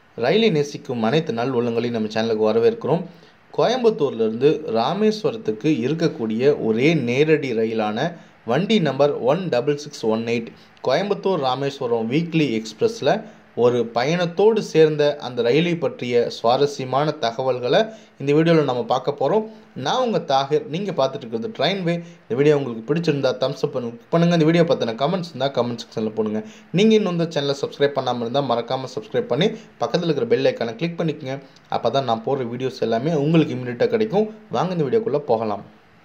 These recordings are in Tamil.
ரயிலை நேசிக்கும் அனைத்து நல் உள்ளங்களையும் நம்ம சேனலுக்கு வரவேற்கிறோம் கோயம்புத்தூர்லேருந்து ராமேஸ்வரத்துக்கு இருக்கக்கூடிய ஒரே நேரடி ரயிலான வண்டி number one double six one eight Coimbatore Rameswaram weekly எக்ஸ்பிரஸில் ஒரு பயணத்தோடு சேர்ந்த அந்த ரயிலை பற்றிய சுவாரஸ்யமான தகவல்களை இந்த வீடியோவில் நம்ம பார்க்க போகிறோம் நான் உங்கள் தாகிர் நீங்கள் பார்த்துட்டு இருக்கிறது ட்ரெயின்வே இந்த வீடியோ உங்களுக்கு பிடிச்சிருந்தா தம்ஸ் அப் பண்ணு பண்ணுங்கள் இந்த வீடியோ பற்றின கமெண்ட்ஸ் இருந்தால் கமெண்ட் செக்ஷனில் போடுங்க நீங்கள் இன்னும் இந்த சேனலை சப்ஸ்கிரைப் பண்ணாமல் இருந்தால் மறக்காமல் சப்ஸ்கிரைப் பண்ணி பக்கத்தில் இருக்கிற பெல் ஐக்கானை கிளிக் பண்ணிக்கங்க அப்போ தான் நான் போடுற வீடியோஸ் எல்லாமே உங்களுக்கு இமீடியட்டாக கிடைக்கும் வாங்க இந்த வீடியோக்குள்ளே போகலாம்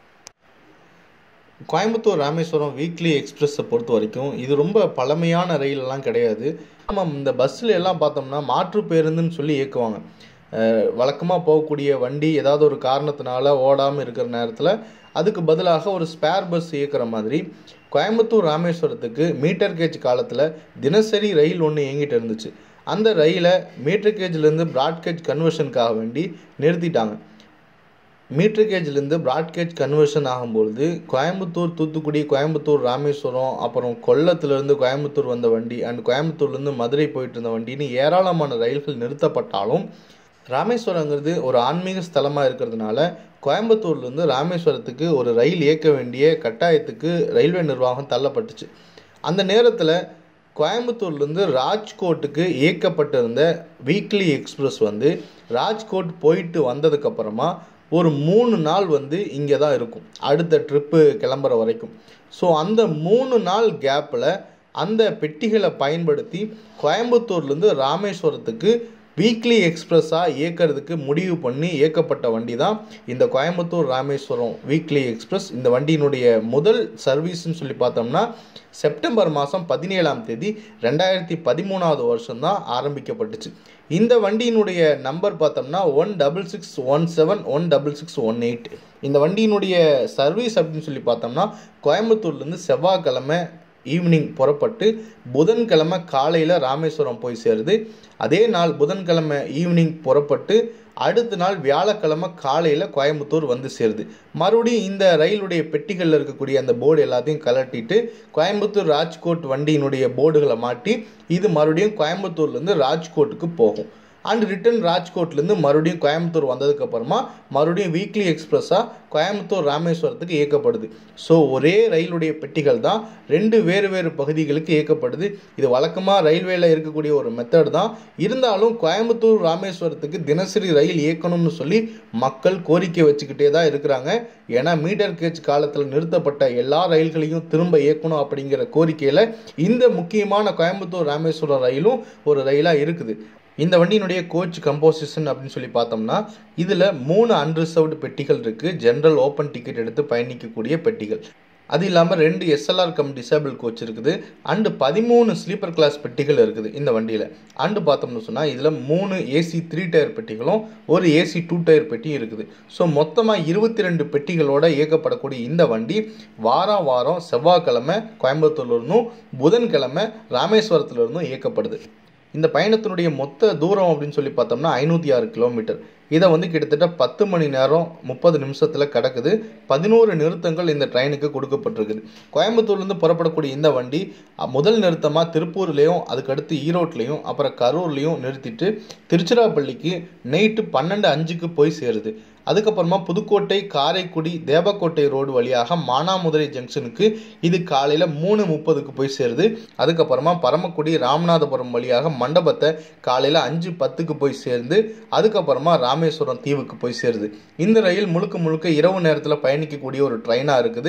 கோயம்புத்தூர் ராமேஸ்வரம் வீக்லி எக்ஸ்பிரஸை பொறுத்த வரைக்கும் இது ரொம்ப பழமையான ரயிலெல்லாம் கிடையாது ஆமாம் இந்த பஸ்ஸில் எல்லாம் பார்த்தோம்னா மாற்று பேருந்துன்னு சொல்லி இயக்குவாங்க வழக்கமாக போகக்கூடிய வண்டி ஏதாவது ஒரு காரணத்தினால ஓடாமல் இருக்கிற நேரத்தில் அதுக்கு பதிலாக ஒரு ஸ்பேர் பஸ் இயக்குற மாதிரி கோயம்புத்தூர் ராமேஸ்வரத்துக்கு மீட்டர் கேஜ் காலத்தில் தினசரி ரயில் ஒன்று இயங்கிட்டு இருந்துச்சு அந்த ரயிலை மீட்டர் கேஜ்லேருந்து ப்ராட்கேஜ் கன்வர்ஷனுக்காக வேண்டி நிறுத்திட்டாங்க மீட்டர் கேஜ்லேருந்து ப்ராட்கேஜ் கன்வர்ஷன் ஆகும்பொழுது கோயம்புத்தூர் தூத்துக்குடி கோயம்புத்தூர் ராமேஸ்வரம் அப்புறம் கொல்லத்துலேருந்து கோயம்புத்தூர் வந்த வண்டி அண்ட் கோயம்புத்தூர்லேருந்து மதுரை போயிட்டு இருந்த வண்டின்னு ஏராளமான ரயில்கள் நிறுத்தப்பட்டாலும் ராமேஸ்வரங்கிறது ஒரு ஆன்மீக ஸ்தலமாக இருக்கிறதுனால கோயம்புத்தூர்லேருந்து ராமேஸ்வரத்துக்கு ஒரு ரயில் இயக்க வேண்டிய கட்டாயத்துக்கு ரயில்வே நிர்வாகம் தள்ளப்பட்டுச்சு அந்த நேரத்தில் கோயம்புத்தூர்லேருந்து ராஜ்கோட்டுக்கு இயக்கப்பட்டிருந்த வீக்லி எக்ஸ்பிரஸ் வந்து ராஜ்கோட் போயிட்டு வந்ததுக்கப்புறமா ஒரு மூணு நாள் வந்து இங்கே தான் இருக்கும் அடுத்த ட்ரிப்பு கிளம்புற வரைக்கும் ஸோ அந்த மூணு நாள் கேப்பில் அந்த பெட்டிகளை பயன்படுத்தி கோயம்புத்தூர்லேருந்து ராமேஸ்வரத்துக்கு வீக்லி எக்ஸ்பிரஸாக இயக்கிறதுக்கு முடிவு பண்ணி இயக்கப்பட்ட வண்டி தான் இந்த கோயம்புத்தூர் ராமேஸ்வரம் வீக்லி எக்ஸ்பிரஸ் இந்த வண்டியினுடைய முதல் சர்வீஸ்ன்னு சொல்லி பார்த்தோம்னா செப்டம்பர் மாதம் பதினேழாம் தேதி ரெண்டாயிரத்தி பதிமூணாவது வருஷம் தான் ஆரம்பிக்கப்பட்டுச்சு இந்த வண்டியினுடைய நம்பர் பார்த்தோம்னா one double six one seven one double six one eight இந்த வண்டியினுடைய சர்வீஸ் அப்படின்னு சொல்லி பார்த்தோம்னா கோயம்புத்தூர்லேருந்து செவ்வாய்க்கிழமை ஈவினிங் புறப்பட்டு புதன்கிழமை காலையில் ராமேஸ்வரம் போய் சேருது அதே நாள் புதன்கிழமை ஈவினிங் புறப்பட்டு அடுத்த நாள் வியாழக்கிழமை காலையில் கோயம்புத்தூர் வந்து சேருது மறுபடியும் இந்த ரயிலுடைய பெட்டிகளில் இருக்கக்கூடிய அந்த போர்டு எல்லாத்தையும் கலட்டிட்டு கோயம்புத்தூர் ராஜ்கோட் வண்டியினுடைய போர்டுகளை மாட்டி இது மறுபடியும் கோயம்புத்தூர்லேருந்து ராஜ்கோட்டுக்கு போகும் அண்ட் ரிட்டன் ராஜ்கோட்லேருந்து மறுபடியும் கோயம்புத்தூர் வந்ததுக்கப்புறமா மறுபடியும் வீக்லி எக்ஸ்பிரஸாக கோயம்புத்தூர் ராமேஸ்வரத்துக்கு இயக்கப்படுது ஸோ ஒரே ரயிலுடைய பெட்டிகள் தான் ரெண்டு வேறு வேறு பகுதிகளுக்கு இயக்கப்படுது இது வழக்கமாக ரயில்வேல இருக்கக்கூடிய ஒரு மெத்தட் தான் இருந்தாலும் கோயம்புத்தூர் ராமேஸ்வரத்துக்கு தினசரி ரயில் இயக்கணும்னு சொல்லி மக்கள் கோரிக்கை வச்சுக்கிட்டே தான் இருக்கிறாங்க ஏன்னா மீட்டர் கேஜ் காலத்தில் நிறுத்தப்பட்ட எல்லா ரயில்களையும் திரும்ப இயக்கணும் அப்படிங்கிற கோரிக்கையில் இந்த முக்கியமான கோயம்புத்தூர் ராமேஸ்வரம் ரயிலும் ஒரு ரயிலாக இருக்குது இந்த வண்டியினுடைய கோச் கம்போசிஷன் அப்படின்னு சொல்லி பார்த்தோம்னா இதில் மூணு அன்ரிசர்வ்டு பெட்டிகள் இருக்குது ஜென்ரல் ஓப்பன் டிக்கெட் எடுத்து பயணிக்கக்கூடிய பெட்டிகள் அது இல்லாமல் ரெண்டு எஸ்எல்ஆர் கம் டிசேபிள் கோச் இருக்குது அண்டு பதிமூணு ஸ்லீப்பர் கிளாஸ் பெட்டிகள் இருக்குது இந்த வண்டியில் அண்டு பார்த்தோம்னு சொன்னால் இதில் மூணு ஏசி த்ரீ டயர் பெட்டிகளும் ஒரு ஏசி டூ டயர் பெட்டியும் இருக்குது ஸோ மொத்தமாக இருபத்தி ரெண்டு பெட்டிகளோட இயக்கப்படக்கூடிய இந்த வண்டி வாரம் வாரம் செவ்வாய்க்கிழமை கோயம்புத்தூர்லேருந்தும் புதன்கிழமை ராமேஸ்வரத்துலேருந்தும் இயக்கப்படுது இந்த பயணத்தினுடைய மொத்த தூரம் அப்படின்னு சொல்லி பார்த்தோம்னா ஐநூற்றி ஆறு கிலோமீட்டர் இதை வந்து கிட்டத்தட்ட பத்து மணி நேரம் முப்பது நிமிஷத்தில் கிடக்குது பதினோரு நிறுத்தங்கள் இந்த ட்ரெயினுக்கு கொடுக்கப்பட்டிருக்குது கோயம்புத்தூர்லேருந்து புறப்படக்கூடிய இந்த வண்டி முதல் நிறுத்தமாக திருப்பூர்லேயும் அதுக்கடுத்து ஈரோட்லேயும் அப்புறம் கரூர்லேயும் நிறுத்திட்டு திருச்சிராப்பள்ளிக்கு நைட்டு பன்னெண்டு அஞ்சுக்கு போய் சேருது அதுக்கப்புறமா புதுக்கோட்டை காரைக்குடி தேவக்கோட்டை ரோடு வழியாக மானாமதுரை ஜங்ஷனுக்கு இது காலையில் மூணு முப்பதுக்கு போய் சேருது அதுக்கப்புறமா பரமக்குடி ராமநாதபுரம் வழியாக மண்டபத்தை காலையில் அஞ்சு பத்துக்கு போய் சேர்ந்து அதுக்கப்புறமா ராமேஸ்வரம் தீவுக்கு போய் சேருது இந்த ரயில் முழுக்க முழுக்க இரவு நேரத்தில் பயணிக்கக்கூடிய ஒரு ட்ரெயினாக இருக்குது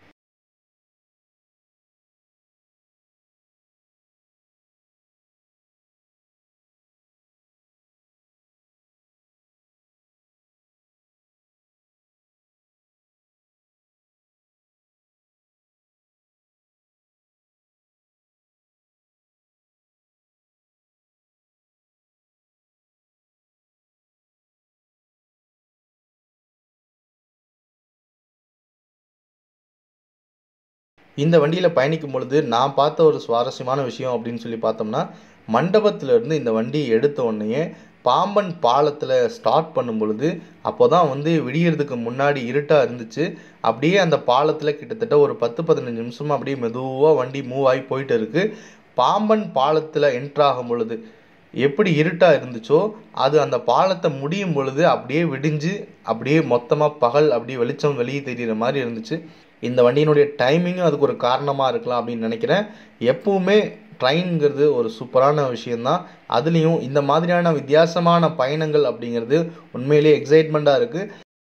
இந்த வண்டியில் பயணிக்கும் பொழுது நான் பார்த்த ஒரு சுவாரஸ்யமான விஷயம் அப்படின்னு சொல்லி பார்த்தோம்னா மண்டபத்திலிருந்து இந்த வண்டியை எடுத்த உடனே பாம்பன் பாலத்தில் ஸ்டார்ட் பண்ணும் பொழுது அப்போ தான் வந்து விடியறதுக்கு முன்னாடி இருட்டாக இருந்துச்சு அப்படியே அந்த பாலத்தில் கிட்டத்தட்ட ஒரு பத்து பதினஞ்சு நிமிஷமாக அப்படியே மெதுவாக வண்டி மூவ் ஆகி போயிட்டு இருக்குது பாம்பன் பாலத்தில் என்ட்ராகும் பொழுது எப்படி இருட்டாக இருந்துச்சோ அது அந்த பாலத்தை முடியும் பொழுது அப்படியே விடிஞ்சு அப்படியே மொத்தமாக பகல் அப்படியே வெளிச்சம் வெளியே தெரிகிற மாதிரி இருந்துச்சு இந்த வண்டியினுடைய டைமிங்கும் அதுக்கு ஒரு காரணமாக இருக்கலாம் அப்படின்னு நினைக்கிறேன் எப்பவுமே ட்ரெயின்ங்கிறது ஒரு சூப்பரான விஷயந்தான் அதுலேயும் இந்த மாதிரியான வித்தியாசமான பயணங்கள் அப்படிங்கிறது உண்மையிலேயே எக்ஸைட்மெண்ட்டாக இருக்குது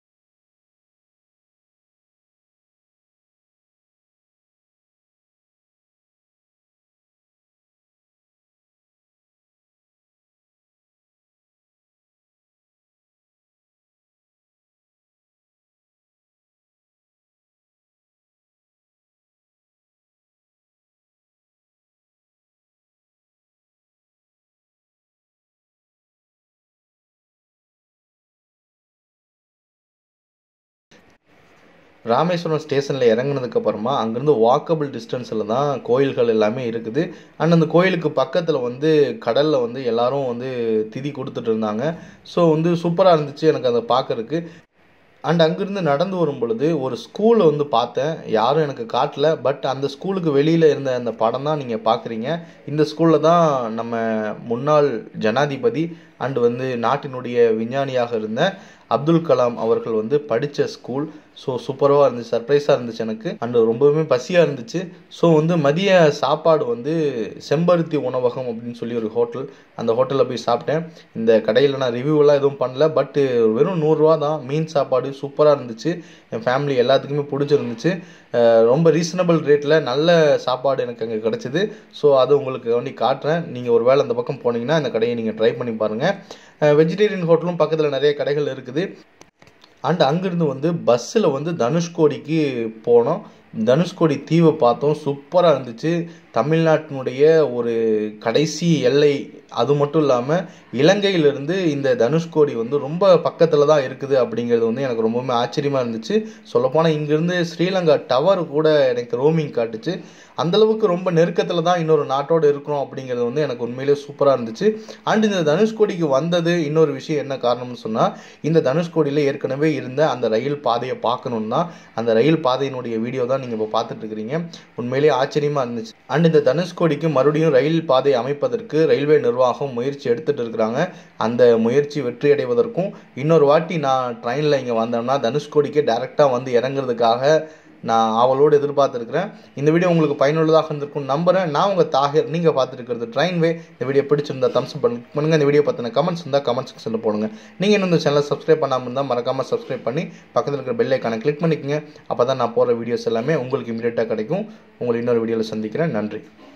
ராமேஸ்வரம் ஸ்டேஷனில் இறங்குனதுக்கு அப்புறமா அங்கேருந்து வாக்கபிள் டிஸ்டன்ஸில் தான் கோயில்கள் எல்லாமே இருக்குது அண்ட் அந்த கோயிலுக்கு பக்கத்தில் வந்து கடலில் வந்து எல்லாரும் வந்து திதி கொடுத்துட்டு இருந்தாங்க ஸோ வந்து சூப்பராக இருந்துச்சு எனக்கு அதை பார்க்கறதுக்கு அண்ட் அங்கேருந்து நடந்து வரும் பொழுது ஒரு ஸ்கூலை வந்து பார்த்தேன் யாரும் எனக்கு காட்டல பட் அந்த ஸ்கூலுக்கு வெளியில் இருந்த அந்த படம் தான் நீங்கள் பார்க்குறீங்க இந்த ஸ்கூலில் தான் நம்ம முன்னாள் ஜனாதிபதி அண்டு வந்து நாட்டினுடைய விஞ்ஞானியாக இருந்த அப்துல் கலாம் அவர்கள் வந்து படித்த ஸ்கூல் ஸோ சூப்பராக இருந்துச்சு சர்ப்ரைஸாக இருந்துச்சு எனக்கு அண்டு ரொம்பவுமே பசியாக இருந்துச்சு ஸோ வந்து மதிய சாப்பாடு வந்து செம்பருத்தி உணவகம் அப்படின்னு சொல்லி ஒரு ஹோட்டல் அந்த ஹோட்டலில் போய் சாப்பிட்டேன் இந்த கடையில் நான் ரிவ்யூவெல்லாம் எதுவும் பண்ணல பட்டு வெறும் நூறுரூவா தான் மீன் சாப்பாடு சூப்பராக இருந்துச்சு என் ஃபேமிலி எல்லாத்துக்குமே பிடிச்சிருந்துச்சு ரொம்ப ரீசனபிள் ரேட்டில் நல்ல சாப்பாடு எனக்கு அங்கே கிடச்சிது ஸோ அது உங்களுக்கு வேண்டி காட்டுறேன் நீங்கள் ஒரு வேளை அந்த பக்கம் போனீங்கன்னா இந்த கடையை நீங்கள் ட்ரை பண்ணி பாருங்கள் வெஜிடேரியன் ஹோட்டலும் பக்கத்தில் நிறைய கடைகள் இருக்குது அண்ட் அங்கேருந்து வந்து பஸ்ஸில் வந்து தனுஷ்கோடிக்கு போனோம் தனுஷ்கோடி தீவை பார்த்தோம் சூப்பராக இருந்துச்சு தமிழ்நாட்டினுடைய ஒரு கடைசி எல்லை அது மட்டும் இல்லாமல் இலங்கையிலிருந்து இந்த தனுஷ்கோடி வந்து ரொம்ப பக்கத்தில் தான் இருக்குது அப்படிங்கிறது வந்து எனக்கு ரொம்பவுமே ஆச்சரியமாக இருந்துச்சு சொல்லப்போனால் இங்கேருந்து ஸ்ரீலங்கா டவர் கூட எனக்கு ரோமிங் காட்டுச்சு அந்தளவுக்கு ரொம்ப நெருக்கத்தில் தான் இன்னொரு நாட்டோடு இருக்கிறோம் அப்படிங்கிறது வந்து எனக்கு உண்மையிலே சூப்பராக இருந்துச்சு அண்ட் இந்த தனுஷ்கோடிக்கு வந்தது இன்னொரு விஷயம் என்ன காரணம்னு சொன்னால் இந்த தனுஷ்கோடியில் ஏற்கனவே இருந்த அந்த ரயில் பாதையை பார்க்கணுன்னு தான் அந்த ரயில் பாதையினுடைய வீடியோ தான் நீங்கள் இப்போ பார்த்துட்டு இருக்கிறீங்க உண்மையிலேயே ஆச்சரியமாக இருந்துச்சு அண்ட் இந்த தனுஷ்கோடிக்கு மறுபடியும் ரயில் பாதை அமைப்பதற்கு ரயில்வே நிர்வாகம் முயற்சி எடுத்துகிட்டு இருக்கிறாங்க அந்த முயற்சி வெற்றி அடைவதற்கும் இன்னொரு வாட்டி நான் ட்ரெயினில் இங்கே வந்தோம்னா தனுஷ்கோடிக்கு டேரெக்டாக வந்து இறங்குறதுக்காக நான் அவளோடு எதிர்பார்த்துருக்கிறேன் இந்த வீடியோ உங்களுக்கு பயனுள்ளதாக இருந்திருக்கும் நம்புறேன் நான் உங்கள் தாகர் நீங்கள் பார்த்துருக்கிறது ட்ரெயின்வே இந்த வீடியோ பிடிச்சிருந்தா தம்ஸ் பண்ணுங்கள் இந்த வீடியோ பற்றின கமெண்ட்ஸ் இருந்தால் கமெண்ட் செக்ஷனில் போடுங்க நீங்கள் இன்னும் இந்த சேனலை சப்ஸ்கிரைப் பண்ணாமல் இருந்தால் மறக்காமல் சப்ஸ்கிரைப் பண்ணி பக்கத்தில் இருக்கிற பெல் ஐக்கானை கிளிக் பண்ணிக்கங்க அப்போ தான் நான் போகிற வீடியோஸ் எல்லாமே உங்களுக்கு இமீடியட்டாக கிடைக்கும் உங்களை இன்னொரு வீடியோவில் சந்திக்கிறேன் நன்றி